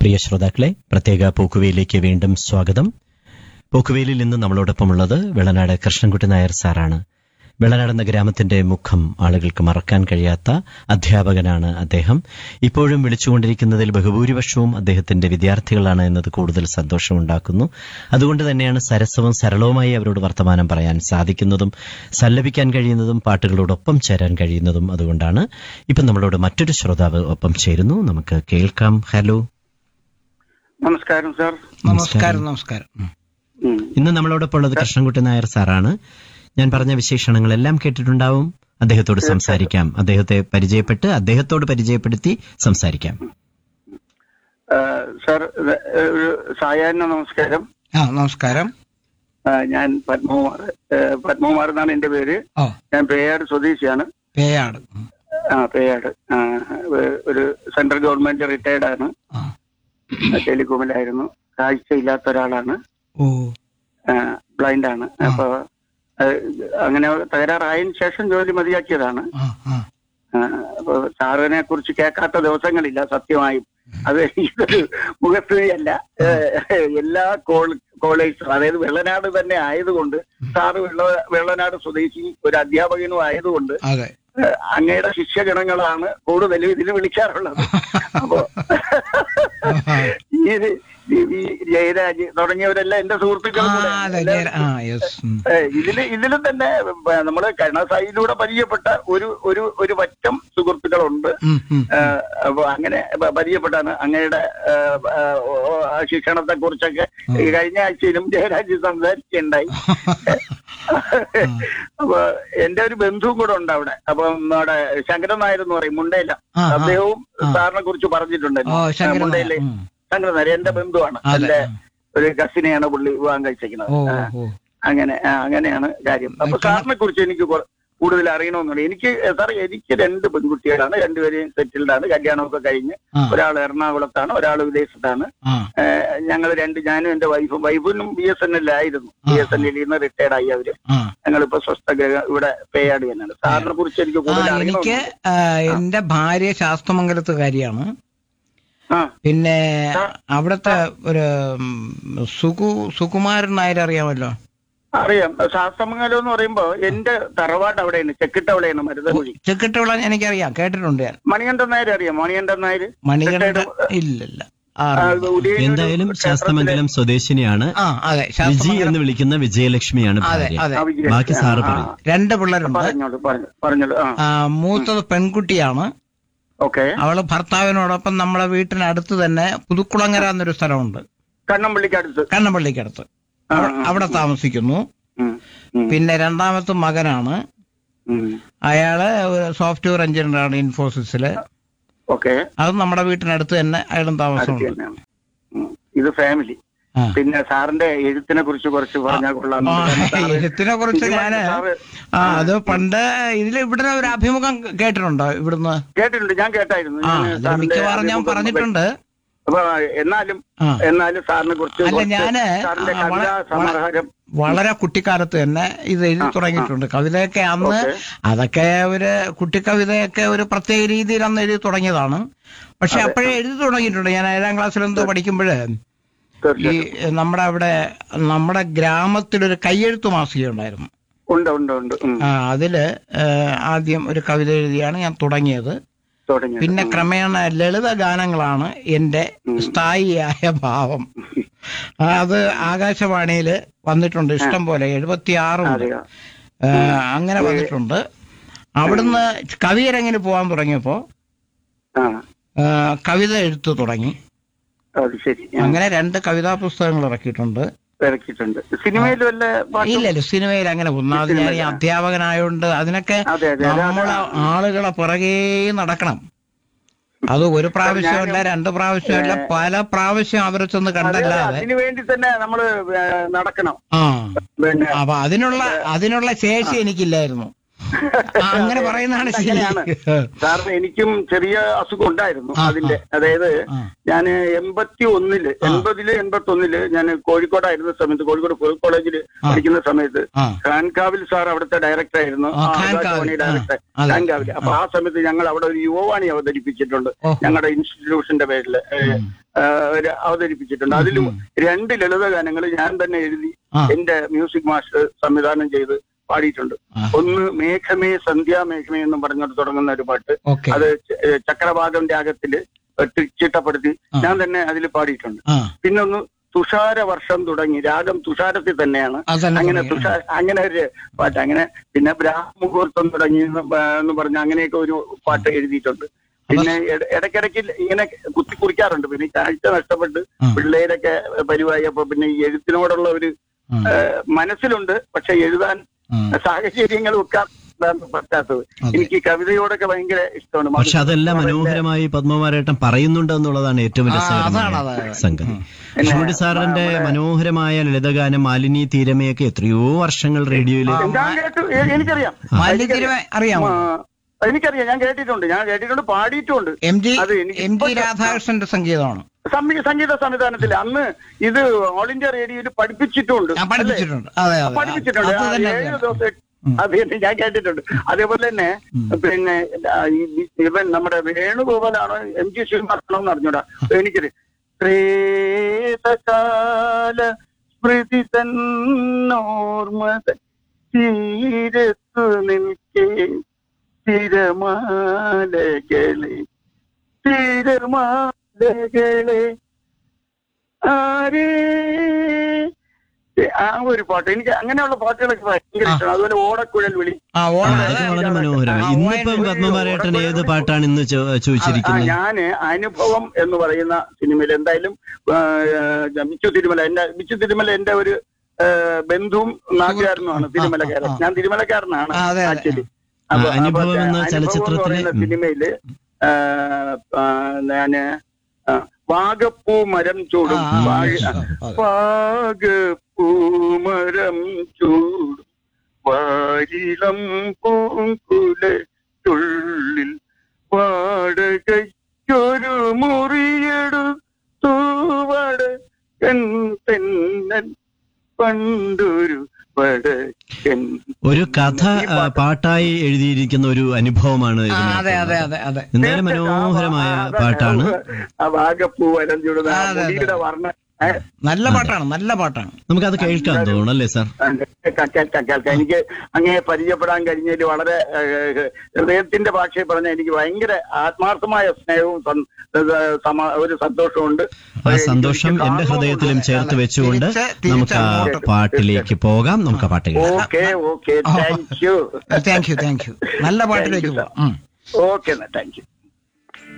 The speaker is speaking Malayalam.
പ്രിയ ശ്രോതാക്കളെ പ്രത്യേക പോക്കുവയിലേക്ക് വീണ്ടും സ്വാഗതം പോക്കുവയിലിൽ ഇന്ന് നമ്മളോടൊപ്പമുള്ളത് വെള്ളനാട് കൃഷ്ണൻകുട്ടി നായർ സാറാണ് വെള്ളനാട് എന്ന ഗ്രാമത്തിന്റെ മുഖം ആളുകൾക്ക് മറക്കാൻ കഴിയാത്ത അധ്യാപകനാണ് അദ്ദേഹം ഇപ്പോഴും വിളിച്ചുകൊണ്ടിരിക്കുന്നതിൽ ബഹുഭൂരിപക്ഷവും അദ്ദേഹത്തിന്റെ വിദ്യാർത്ഥികളാണ് എന്നത് കൂടുതൽ സന്തോഷമുണ്ടാക്കുന്നു അതുകൊണ്ട് തന്നെയാണ് സരസവും സരളവുമായി അവരോട് വർത്തമാനം പറയാൻ സാധിക്കുന്നതും സല്ലപിക്കാൻ കഴിയുന്നതും പാട്ടുകളോടൊപ്പം ചേരാൻ കഴിയുന്നതും അതുകൊണ്ടാണ് ഇപ്പം നമ്മളോട് മറ്റൊരു ശ്രോതാവ് ഒപ്പം ചേരുന്നു നമുക്ക് കേൾക്കാം ഹലോ നമസ്കാരം സാർ നമസ്കാരം നമസ്കാരം ഉം. ഉം. ഇന്ന് നമ്മളോടൊപ്പം ഉള്ളത് കൃഷ്ണൻകുട്ടി നായർ സാറാണ് ഞാൻ പറഞ്ഞ വിശേഷണങ്ങളെല്ലാം കേട്ടിട്ടുണ്ടാവും അദ്ദേഹത്തോട് സംസാരിക്കാം അദ്ദേഹത്തെ പരിചയപ്പെട്ട് അദ്ദേഹത്തോട് പരിചയപ്പെടുത്തി സംസാരിക്കാം ആ, സാർ ഇത് ഒരു സായാഹ്ന നമസ്കാരം ആ നമസ്കാരം ആ, ഞാൻ പത്മകുമാർ ഏ, പത്മകുമാർ എന്നാണ് എന്റെ പേര് ഓ ഞാൻ പേയാട് സ്വദേശിയാണ് പേയാട് ഉം. ആ പേയാട് ആ, ഏ- ഒരു സെൻട്രൽ ഗവൺമെന്റ് റിട്ടയർഡ് ആണ് ആ. ടെലികോമിലായിരുന്നു കാഴ്ചയില്ലാത്ത ഒരാളാണ് ഓ ബ്ലൈൻഡ് ആണ് അപ്പൊ അത് അങ്ങനെ തകരാറായതിനു ശേഷം ജോലി മതിയാക്കിയതാണ് ആ ആ ആ, അപ്പൊ സാറിനെ കുറിച്ച് കേൾക്കാത്ത ദിവസങ്ങളില്ല സത്യമായും അത് ഇതൊരു മുഖസ്തുതിയല്ല ഏഹ്, എല്ലാ കോൾ കോളേജും അതായത് വെള്ളനാട് തന്നെ ആയതുകൊണ്ട് സാറ് വെള്ള വെള്ളനാട് സ്വദേശി ഒരു അധ്യാപകനും ആയതുകൊണ്ട് അതെ ഏഹ്, അങ്ങയുടെ ശിഷ്യഗണങ്ങളാണ് കൂടുതലും ഇതിൽ വിളിക്കാറുള്ളത് അപ്പോ ഈ ഈ ജയരാജ് തുടങ്ങിയവരെല്ലാം എന്റെ ആ സുഹൃത്തുക്കളും കൂടെ അതെ ജയ- ആ യെസ് ഉം. ഏഹ് ഇതില് ഇതിലും തന്നെ ഏഹ് നമ്മള് കരുണാസായിലൂടെ പരിചയപ്പെട്ട ഒരു ഒരു ഒരു പറ്റം സുഹൃത്തുക്കളുണ്ട് ഉം, ഉം. ഏഹ് അപ്പൊ അങ്ങനെ പ- പരിചയപ്പെട്ടാണ് അങ്ങയുടെ ഏഹ്, ഏഹ്, ഓ, ആ ശിക്ഷണത്തെ കുറിച്ചൊക്കെ ഈ കഴിഞ്ഞ ആഴ്ചയിലും ജയരാജ് സംസാരിക്കുകയുണ്ടായി അപ്പൊ എന്റെ ഒരു ബന്ധുവും കൂടെ ഉണ്ട് അവിടെ അപ്പം നമ്മുടെ ശങ്കരൻ നായർ എന്ന് പറയും മുണ്ടയില ആ, ആ. അദ്ദേഹവും ആ. സാറിനെ കുറിച്ച് പറഞ്ഞിട്ടുണ്ട് ഓ ശങ്കരൻ മുണ്ടയിലെ ഉം. ശങ്കരൻ നായർ എന്റെ ബന്ധുവാണ് അതെ എന്റെ ഒരു കസിനെയാണ് പുള്ളി വിവാഹം കഴിച്ചിരിക്കുന്നത് ഓ ആ. ഓ അങ്ങനെ ആ, അങ്ങനെയാണ് കാര്യം അപ്പൊ സാറിനെ കുറിച്ച് എനിക്ക് കൊ- കൂടുതൽ അറിയണമെന്നുണ്ട് എനിക്ക് സാർ എനിക്ക് രണ്ട് പെൺകുട്ടികളാണ് രണ്ടുപേരെയും സെറ്റിൽഡ് ആണ് കല്യാണമൊക്കെ കഴിഞ്ഞ് ആ ഒരാൾ എറണാകുളത്താണ് ഒരാൾ വിദേശത്താണ് ആ ഞങ്ങൾ രണ്ട് ഞാനും എന്റെ വൈഫും വൈഫിനും ബി എസ് എൻ എല്ലായിരുന്നു ബി എസ് എൻ എല്ലിൽ നിന്ന് റിട്ടയർഡ് ആയി അവര് ആ ഞങ്ങളിപ്പോ സ്വസ്ഥ ഗ്രഹ- ഇവിടെ പേയാട് തന്നെയാണ് സാറിനെ കുറിച്ച് എനിക്ക് ആ കൂടുതൽ എനിക്ക് അറിയണമെന്നുണ്ട് ആ, എന്റെ ഭാര്യ ശാസ്ത്രമംഗലത്തുകാരിയാണ് ആ പിന്നെ അവിടുത്തെ ഒരു ഉം, സുകു സുകുമാരൻ നായർ അറിയാമല്ലോ അറിയാം ശാസ്ത്രമംഗലം എന്ന് പറയുമ്പോ എന്റെ തറവാട് അവിടെയാണ് ചെക്കിട്ടവിടെയാണ് മരുതകുഴി ചെക്കിട്ടുള്ള എനിക്കറിയാം കേട്ടിട്ടുണ്ട് ഞാൻ മണികണ്ഠൻ നായർ അറിയാം മണികണ്ഠൻ നായർ മണികണ്ഠ ഇല്ലില്ല ആ, ആ, ഉദയനൊരു എന്തായാലും ക്ഷേത്രത്തിലെ- ശാസ്തമംഗലം സ്വദേശിനിയാണ് ആ അതെ വിജി ശാസ്ത്രമംഗലം എന്ന് വിളിക്കുന്ന വിജയലക്ഷ്മിയാണ് അതെ ഭാര്യ അതെ ആ, വിജയൻ. ബാക്കി സാറ് ആ, പറയും രണ്ട് പിള്ളേരുണ്ട് പറഞ്ഞോളൂ പറഞ്ഞു പറഞ്ഞോളൂ ആ ആ, മൂത്തത് പെൺകുട്ടിയാണ് ഓക്കെ അവള് ഭർത്താവിനോടൊപ്പം നമ്മളെ വീട്ടിനടുത്ത് തന്നെ പുതുക്കുളങ്ങര എന്നൊരു സ്ഥലമുണ്ട് കണ്ണമ്പള്ളിക്കടുത്ത് കണ്ണമ്പള്ളിക്കടുത്ത് ആ, അവ- ആ. അവിടെ താമസിക്കുന്നു ഉം, ഉം, പിന്നെ രണ്ടാമത്തെ മകനാണ് ഉം. അയാള് ഒരു സോഫ്റ്റ്വെയർ എഞ്ചിനീയറാണ് ഇൻഫോസിസില് ഓക്കെ അത് നമ്മുടെ വീട്ടിനടുത്ത് തന്നെ അയാളും അടുത്ത് താമസമുണ്ട് തന്നെയാണ് ഉം. ഇത് ഫാമിലി ആ. പിന്നെ സാറിന്റെ എഴുത്തിനെ കുറിച്ച് കുറച്ച് പറഞ്ഞാൽ കൊള്ളാം ആ, എഴുത്തിനെ കുറിച്ച് ഞാന് ആ അത് പണ്ട് ഇതിൽ ഇവിടെ ഒരു അഭിമുഖം കേട്ടിട്ടുണ്ടോ ഇവിടുന്ന് കേട്ടിട്ടുണ്ട് ഞാൻ കേട്ടായിരുന്നു ആ ഞാൻ അതിൽ സാറിന്റെ മിക്കവാറും ഞാൻ അഭിമുഖം പറഞ്ഞിട്ടുണ്ട് അപ്പൊ എന്നാലും ആ എന്നാലും സാറിനെ കുറിച്ച് അല്ല, കുറച്ച് ഞാന് സാറിന്റെ ആ, വള- കവിതാ സമാഹാരം വളരെ കുട്ടിക്കാലത്ത് തന്നെ ഇത് എഴുതി തുടങ്ങിയിട്ടുണ്ട് കവിതയൊക്കെ അന്ന് ഓക്കേ. അതൊക്കെ ഒരു കുട്ടിക്കവിതയൊക്കെ ഒരു പ്രത്യേക രീതിയിൽ അന്ന് എഴുതി തുടങ്ങിയതാണ് പക്ഷെ അപ്പോഴേ എഴുതി തുടങ്ങിയിട്ടുണ്ട് ഞാൻ ഏഴാം ക്ലാസ്സിൽ എന്തോ പഠിക്കുമ്പോഴ് ഈ തീർച്ചയായിട്ടും നമ്മുടെ അവിടെ നമ്മുടെ ഗ്രാമത്തിലൊരു കയ്യെഴുത്ത് മാസിക ഉണ്ടായിരുന്നു ഉണ്ട് ഉണ്ട് ഉണ്ട് ഉം. ആ അതില് ഏഹ്, ആദ്യം ഒരു കവിത എഴുതിയാണ് ഞാൻ തുടങ്ങിയത് തുടങ്ങി പിന്നെ ക്രമേണ ലളിത ഗാനങ്ങളാണ് എന്റെ സ്ഥായിയായ ഭാവം ആ, അത് ആകാശവാണിയിൽ വന്നിട്ടുണ്ട് ഇഷ്ടം പോലെ എഴുപത്തി ആറ് മുതൽ അറിയാം ഏഹ്, അങ്ങനെ വന്നിട്ടുണ്ട് അവിടുന്ന് കവിയരങ്ങിന് പോകാൻ തുടങ്ങിയപ്പോ ആ ഏഹ്, കവിത എഴുത്തു തുടങ്ങി അത് ശരി ആ, അങ്ങനെ രണ്ട് കവിതാ പുസ്തകങ്ങൾ ഇറക്കിയിട്ടുണ്ട് ഇറക്കിയിട്ടുണ്ട് സിനിമയിൽ വല്ല പാട്ടും ഇല്ലല്ലോ സിനിമയിൽ അങ്ങനെ ഒന്നാമത് ഞാൻ ഈ അധ്യാപകനായോണ്ട് അതിനൊക്കെ അതെ അതെ അതെ നമ്മളെ ആളുകളെ പുറകെ നടക്കണം അത് ഒരു പ്രാവശ്യമല്ല രണ്ട് പ്രാവശ്യമല്ല പല പ്രാവശ്യം അവരെ ചെന്ന് കണ്ടല്ലാതെ അതിനു വേണ്ടി തന്നെ നമ്മള് ഏ, നടക്കണം ആ പിന്നെ അപ്പൊ അതിനുള്ള അതിനുള്ള ശേഷി എനിക്കില്ലായിരുന്നു ആ, അങ്ങനെ പറയുന്നതാണ് ശരി അങ്ങനെയാണ്. സാറിന് എനിക്കും ചെറിയ അസുഖം ഉണ്ടായിരുന്നു ആ, അതിന്റെ അതായത് ആ. ഞാൻ എൺപത്തി ഒന്നില് എൺപതില് എൺപത്തി ഒന്നില് ഞാൻ കോഴിക്കോടായിരുന്ന സമയത്ത് കോഴിക്കോട് ഫുൾ കോളേജിൽ പഠിക്കുന്ന സമയത്ത് ആ. ഖാൻകാവിൽ സാർ അവിടുത്തെ ഡയറക്ടർ ആയിരുന്നു ആ, ആ, ഖാൻകാവിൽ. ആകാശവാണി ഡയറക്ടർ ആ, അതെ. ഖാൻകാവിൽ അപ്പൊ ആ സമയത്ത് ഞങ്ങൾ അവിടെ ഒരു യുവവാണി അവതരിപ്പിച്ചിട്ടുണ്ട് ഓഹോ. ഞങ്ങളുടെ ഇൻസ്റ്റിറ്റ്യൂഷന്റെ പേരിൽ ഒരു അവതരിപ്പിച്ചിട്ടുണ്ട് അതിലും രണ്ട് ലളിത ഗാനങ്ങൾ ഞാൻ തന്നെ എഴുതി ആ. എന്റെ മ്യൂസിക് മാസ്റ്റർ സംവിധാനം ചെയ്ത് പാടിയിട്ടുണ്ട് ആ. ഒന്ന് മേഘമേ സന്ധ്യാ മേഘമേ എന്നും പറഞ്ഞുകൊണ്ട് തുടങ്ങുന്ന ഒരു പാട്ട് ഓക്കെ അത് ച- ഏ, ചക്രവാകം രാഗത്തില് ടി- ചിട്ടപ്പെടുത്തി ആ. ഞാൻ തന്നെ അതിൽ പാടിയിട്ടുണ്ട് ആ പിന്നൊന്ന് തുഷാര വർഷം തുടങ്ങി രാഗം തുഷാരത്തിൽ തന്നെയാണ് അതന്നെ അങ്ങനെ തുടങ്ങി. തുഷാര അങ്ങനെ ഒരു പാട്ട് അങ്ങനെ പിന്നെ ബ്രാഹ്മുഹൂർത്തം തുടങ്ങി എന്ന് പ- എന്ന് പറഞ്ഞ അങ്ങനെയൊക്കെ ഒരു പാട്ട് എഴുതിയിട്ടുണ്ട് പിന്നെ ഇട- ഇടയ്ക്കിടയ്ക്ക് ഇങ്ങനെ കുത്തി കുറിക്കാറുണ്ട് പിന്നെ ഈ കാഴ്ച നഷ്ടപ്പെട്ട് ആ. പിള്ളേരൊക്കെ പരിവായപ്പോ പിന്നെ ഈ എഴുത്തിനോടുള്ള ഒരു ആ. ഏ, മനസ്സിലുണ്ട് പക്ഷെ എഴുതാൻ ആ. സാഹചര്യങ്ങൾ വെക്കാൻ പറ്റാത്തത് അതെ. എനിക്ക് കവിതയോടൊക്കെ ഭയങ്കര ഇഷ്ടമാണ് പക്ഷെ അതെല്ലാം മനോഹരമായി പത്മകുമാരേട്ടൻ പറയുന്നുണ്ട് എന്നുള്ളതാണ് ഏറ്റവും ആ, അതാണ്, രസകരമായ അതാണ്. സംഗതി ഉം. കൃഷ്ണൻകുട്ടി സാറിന്റെ മനോഹരമായ ലളിതഗാനം മാലിനി തീരമയൊക്കെ എത്രയോ വർഷങ്ങൾ റേഡിയോയിൽ ഞാൻ കേട്ടു എ- എനിക്കറിയാം മാലിന്യ തിരുമ അറിയാമോ ആ, എനിക്കറിയാം ഞാൻ കേട്ടിട്ടുണ്ട് ഞാൻ കേട്ടിട്ടുണ്ട് പാടിയിട്ടുണ്ട് എം ജി അത് എനിക്ക് എം ജി ഇപ്പൊ രാധാകൃഷ്ണന്റെ സംഗീതമാണ് സംഗീത സംഗീത സംവിധാനത്തിൽ അന്ന് ഇത് ഓൾ ഇന്ത്യ റേഡിയോയിൽ പഠിപ്പിച്ചിട്ടുണ്ട് ഞാൻ പഠിപ്പിച്ചിട്ടുണ്ട് അതെ അതെ പഠിപ്പിച്ചിട്ടുണ്ട് അത് ആ, തന്നെ ഏഴ് അത് ദിവസം അത് തന്നെ ഞാൻ കേട്ടിട്ടുണ്ട് അതേപോലെ തന്നെ പിന്നെ ആ, ഈ- ഇവൻ നമ്മുടെ വേണുഗോപാലാണോ എം ജി ശ്രീനിവാസനോ എന്ന് അറിഞ്ഞൂടാ എനിക്കൊരു പ്രേതകാല സ്മൃതി തന്നോർമ്മ തീരത്തു നിൽക്കേ തിരമാലകളെ തിരമാലകളെ ആരേ ആ ഒരു പാട്ട് എനിക്ക് അങ്ങനെയുള്ള പാട്ടുകളൊക്കെ ഭയങ്കര ഇഷ്ടമാണ് അതുപോലെ ഓടക്കുഴൽ വിളി ആ ആ, ഓണം അത് വളരെ മനോഹരമായി ഇന്നിപ്പം പത്മകുമാരേട്ടൻ ഏത് പാട്ടാണ് ഇന്ന് ചോ- ആ, ചോദിച്ചിരിക്കുന്നത് ഞാന് അനുഭവം എന്ന് പറയുന്ന സിനിമയിൽ എന്തായാലും ആ, ബിച്ചു തിരുമല എന്റെ ബിച്ചു തിരുമല എന്റെ ഒരു ആ, ബന്ധുവും നാട്ടുകാരനുമാണ് തിരുമലക്കാരൻ ഞാൻ തിരുമലക്കാരനാണ് ആ, അതെ, അതെ. ആക്ച്വലി ആ, അനുഭവം എന്ന ചലച്ചിത്രത്തിലെ ഉം. സിനിമയില് ആ, ആ, ഞാന് ആ, വാഗപ്പൂ മരം ചൂടും ആ, ആ, വാഴ- ആ, അതെ. വാഗപ്പൂ മരം ചൂടും വാരിളം പൂങ്കുലത്തുള്ളിൽ വാടകയ്ക്കൊരു മുറിയെടുത്തു വടക്കൻ തെന്നൻ പണ്ടൊരു വടക്കൻ ഒരു കഥ ആ, പാട്ടായി എഴുതിയിരിക്കുന്ന ഒരു അനുഭവമാണ് ആ, ഇതിനകത്ത് അതെ അതെ അതെ അതെ എന്തായാലും മനോഹരമായ പാട്ടാണ് ആ വാഗപ്പൂ വരം ചൂടുന്ന ആ ആ, അതെ, അതെ. മുടിയുടെ വർണ്ണ ഏ, നല്ല പാട്ടാണ് നല്ല പാട്ടാണ് നമുക്കത് കേൾക്കാൻ തോന്നുന്നു അല്ലേ സാർ കേൾക്കാം, കേൾക്കാം, കേൾക്കാം. എനിക്ക് അങ്ങേ പരിചയപ്പെടാൻ കഴിഞ്ഞതിൽ വളരെ ഏഹ്, ഹൃദയത്തിന്റെ ഭാഷയിൽ പറഞ്ഞ എനിക്ക് ഭയങ്കര ആത്മാർത്ഥമായ സ്നേഹവും സം- ഏഹ്, സമ- ഒരു സന്തോഷമുണ്ട് ആ സന്തോഷം എന്റെ ഹൃദയത്തിലും ചേർത്ത് വെച്ചുകൊണ്ട് തിരിച്ച് തിരിച്ച് നമുക്ക് ആ അങ്ങോട്ട് പാട്ടിലേക്ക് പോകാം നമുക്ക് ആ പാട്ട് കേൾക്കാം okay okay thank you thank you thank you നല്ല പാട്ടിലേക്ക് പോവാം ഉം. Okay thank U